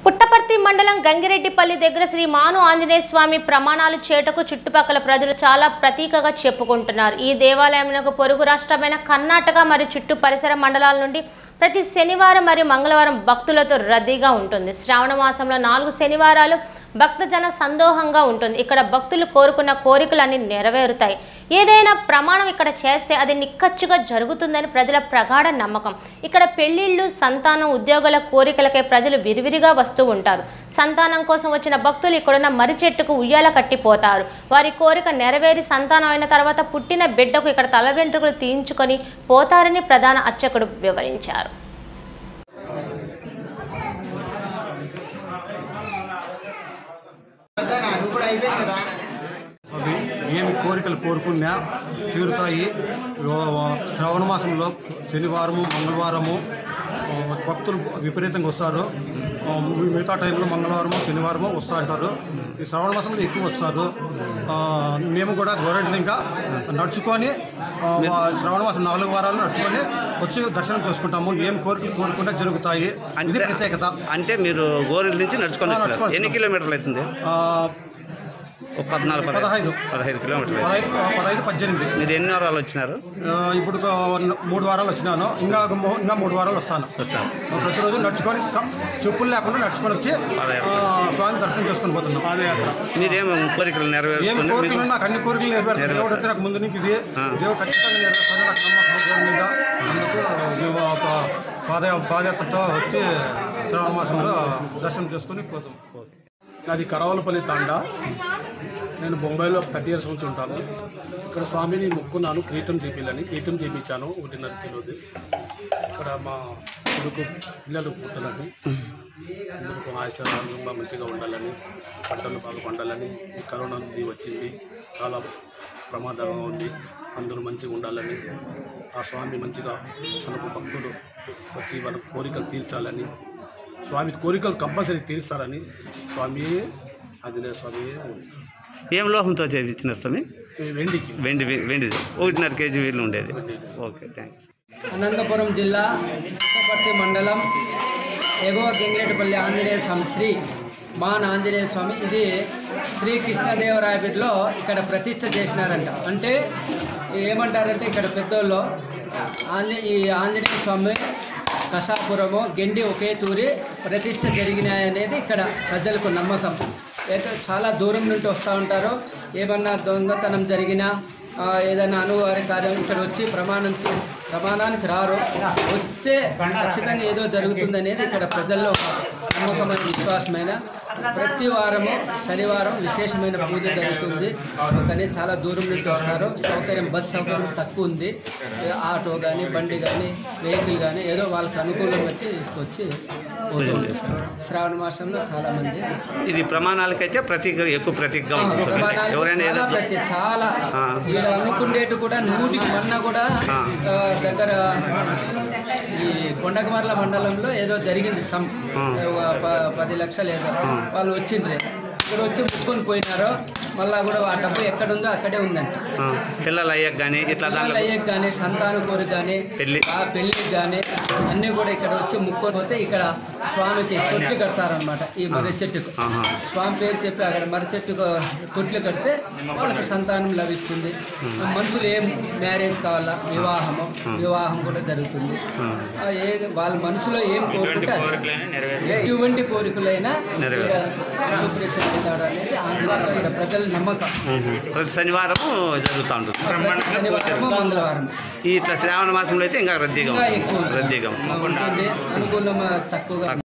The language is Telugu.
పుట్టపర్తి మండలం గంగిరెడ్డిపల్లి దగ్గర శ్రీ మాను ఆంజనేయ స్వామి ప్రమాణాలు చేటకు చుట్టుపక్కల ప్రజలు చాలా ప్రతీకగా చెప్పుకుంటున్నారు ఈ దేవాలయంలో పొరుగు రాష్ట్రమైన కర్ణాటక మరియు చుట్టూ పరిసర మండలాల నుండి ప్రతి శనివారం మరియు మంగళవారం భక్తులతో రద్దీగా ఉంటుంది శ్రావణ మాసంలో నాలుగు శనివారాలు భక్తజన సందోహంగా ఉంటుంది ఇక్కడ భక్తులు కోరుకున్న కోరికలన్నీ నెరవేరుతాయి ఏదైనా ప్రమాణం ఇక్కడ చేస్తే అది నిక్కచ్చుగా జరుగుతుందని ప్రజల ప్రగాఢ నమ్మకం ఇక్కడ పెళ్లిళ్ళు సంతానం ఉద్యోగుల కోరికలకే ప్రజలు విరివిరిగా వస్తూ ఉంటారు సంతానం కోసం వచ్చిన భక్తులు ఇక్కడున్న మర్రి చెట్టుకు ఉయ్యాల కట్టిపోతారు వారి కోరిక నెరవేరి సంతానం అయిన తర్వాత పుట్టిన బిడ్డకు ఇక్కడ తల వెంట్రుకలు తీయించుకొని పోతారని ప్రధాన అర్చకుడు వివరించారు నువ్వు కూడా అయిపోయింది కదా అవి ఏమి కోరికలు కోరుకున్నా తీరుతాయి ఓ- శ్రావణ మాసంలో శనివారము మంగళవారము ఆ, భక్తులు విపరీతంగా వస్తారు ఆ, మిగతా టైంలో మంగళవారము శనివారము వస్తూ ఉంటారు ఈ శ్రావణ మాసంలో ఎక్కువ వస్తారు ఆ, మేము కూడా గవర్నమెంట్ ఇంకా నడుచుకొని ఆ, వా- శ్రావణ మాసం నాలుగు వారాలు నడుచుకొని వచ్చి దర్శనం చేసుకుంటాము ఏం కోరికలు కోరుకుంటే జరుగుతాయి ఇది ప్రత్యేకత అంటే మీరు గోరెల నుంచి నడుచుకొని ఆ, వచ్చారు నడుచుకొని ఎన్ని కిలోమీటర్లు అవుతుంది ఆ, ఒక పద్నాలుగు పదహైదు పదహైదు. పదహైదు కిలోమీటర్లు అవుతుంది. పదహైదు పదహైదు పద్దెనిమిది మీరు ఎన్ని వారాలు వచ్చినారు ఆ, ఇప్పుడు ఒక మూడు వారాలు వచ్చినాను ఇంకా ఒక మూ- ఇంకా మూడు వారాలు వస్తాను వచ్చాను ప్రతిరోజు నడుచుకొని క- చెప్పులు లేకుండా నడుచుకొని వచ్చి పాదయాత్ర. ఆ, స్వామి దర్శనం చేసుకొని పోతున్నాం పాదయాత్ర మీరేం కోరికలు ఏం నెరవేర్చుకుని కోరికలు మీకు నాకు అన్ని కోరికలు నెరవేరుతాయి దేవుడు అయితే నాకు ముందు నుంచి ఇది దేవుడు ఖచ్చితంగా నెరవేరుతాడు నాకు నమ్మకం దేవుడి మీద అందుకు మేము ఒక పాద పాదయాత్రతో వచ్చి శ్రావణ మాసంలో దర్శనం చేసుకొని పోతాం నాది కరావలపల్లి తాండా నేను బొంబాయిలో థర్టీ ఇయర్స్ నుంచి ఉంటాను ఇక్కడ స్వామిని మొక్కున్నాను క్రీటం చేపించాలని క్రీటం చేయించాను ఒకటిన్నర కిలోది ఇక్కడ మా కొడుకు పిల్లలు పుట్టాలని అందరికీ ఆశీర్వాదాలు బాగా మంచిగా ఉండాలని పంటలు బాగా పండాలని ఈ కరోనా నుండి వచ్చింది చాలా ప్రమాదంగా ఉంది అందరూ మంచిగా ఉండాలని ఆ స్వామి మంచిగా మనకు భక్తులు వచ్చి వాళ్ళ కోరికలు తీర్చాలని స్వామి కోరికలు కంపల్సరీ తీరుస్తారని స్వామియే ఆంజనేయ స్వామియే ఉంటారు. ఏం లోహంతో చేయించినారు స్వామి ఈ వెండికి వెండి వెండిది ఒకటిన్నర కేజీ వీళ్ళు ఉండేది ఓకే థ్యాంక్స్ అనంతపురం జిల్లా పుట్టపర్తి మండలం ఎగువ గంగిరెడ్డిపల్లి ఆంజనేయ స్వామి శ్రీ మాన్ ఆంజనేయ స్వామి ఇది శ్రీ కృష్ణదేవరాయపేటలో ఇక్కడ ప్రతిష్ట చేసినారంట అంటే ఏమంటారంటే ఇక్కడ పెద్దోళ్ళు ఆంజ ఈ ఆంజనేయ స్వామి కషాపురము గెండి ఒకే తూరి ప్రతిష్ట జరిగినాయనేది ఇక్కడ ప్రజలకు నమ్మకం అయితే చాలా దూరం నుండి వస్తూ ఉంటారు ఏమన్నా దొంగతనం జరిగినా ఆ, ఏదైనా అనువారి కార్యం ఇక్కడ వచ్చి ప్రమాణం చేసి ప్రమాణానికి రారు వస్తే ఖచ్చితంగా ఏదో జరుగుతుంది అనేది ఇక్కడ ప్రజల్లో ఒక నమ్మకమైన విశ్వాసమైన ప్రతి వారము శనివారం విశేషమైన పూజ జరుగుతుంది కానీ చాలా దూరం నుండి వస్తారు సౌకర్యం బస్ సౌకర్యం తక్కువ ఉంది ఏ ఆటో కానీ బండి కానీ వెహికల్ కానీ ఏదో వాళ్ళకి అనుకూలం బట్టి వచ్చి పోతుంది శ్రావణ మాసంలో చాలా మంది ఇది ప్రమాణాలకైతే ప్రతీక ఎక్కువ ప్రతీకగా ఆ, ఉంటుంది స్వామి. ప్రమాణాలు ఎవరైనా ఏదో చాలా ప్రతి చాలా ఆ. ఇక్కడ అనుకునేటు కూడా నూటికి మొన్న కూడా ఆ. ఆ, దగ్గర ఈ కొండకమర్ల మండలంలో ఏదో జరిగింది సమ్ ఒక ప- పది లక్షలు ఏదో వాళ్ళు వచ్చిండ్రే ఇక్కడ వచ్చి ముట్టుకొని పోయినారు మళ్ళా కూడా ఆ డబ్బు ఎక్కడుందో అక్కడే ఉందంట ఆ, పిల్లలు అయ్యాక కానీ ఇట్లా దాంట్లో అయ్యకి కానీ సంతాన కోరిక కానీ పెళ్లి. ఆ పెళ్లికి కానీ అన్నీ కూడా ఇక్కడ వచ్చి ముక్కొని పోతే ఇక్కడ స్వామికి తొట్లు కడతారనమాట ఈ మర్రి చెట్టుకు ఆహా. స్వామి పేరు చెప్పి అక్కడ మర్రి చెట్టుకు తొట్లు కడితే వాళ్ళకి సంతానం లభిస్తుంది మనుషులు ఏం మ్యారేజ్ కావాలా వివాహము వివాహం కూడా జరుగుతుంది ఆ, ఏ వాళ్ళ మనసులో ఏం కోరుకుంటే అది ఎటువంటి కోరికలైనా సుప్రీషన్ అవుతాడు అనేది ఆంధ్రలో ఇక్కడ ప్రజల నమ్మకం ప్రతి శనివారము జరుగుతూ ఉంటుంది ప్రతి శనివారము మంగళవారం ఈ ఇట్లా శ్రావణ మాసంలో అయితే ఇంకా రద్దీగా ఇంకా ఉంటుంది ఎక్కువ రద్దీగా ఉంటుంది ఉంటుంది అనుకూలం తక్కువగా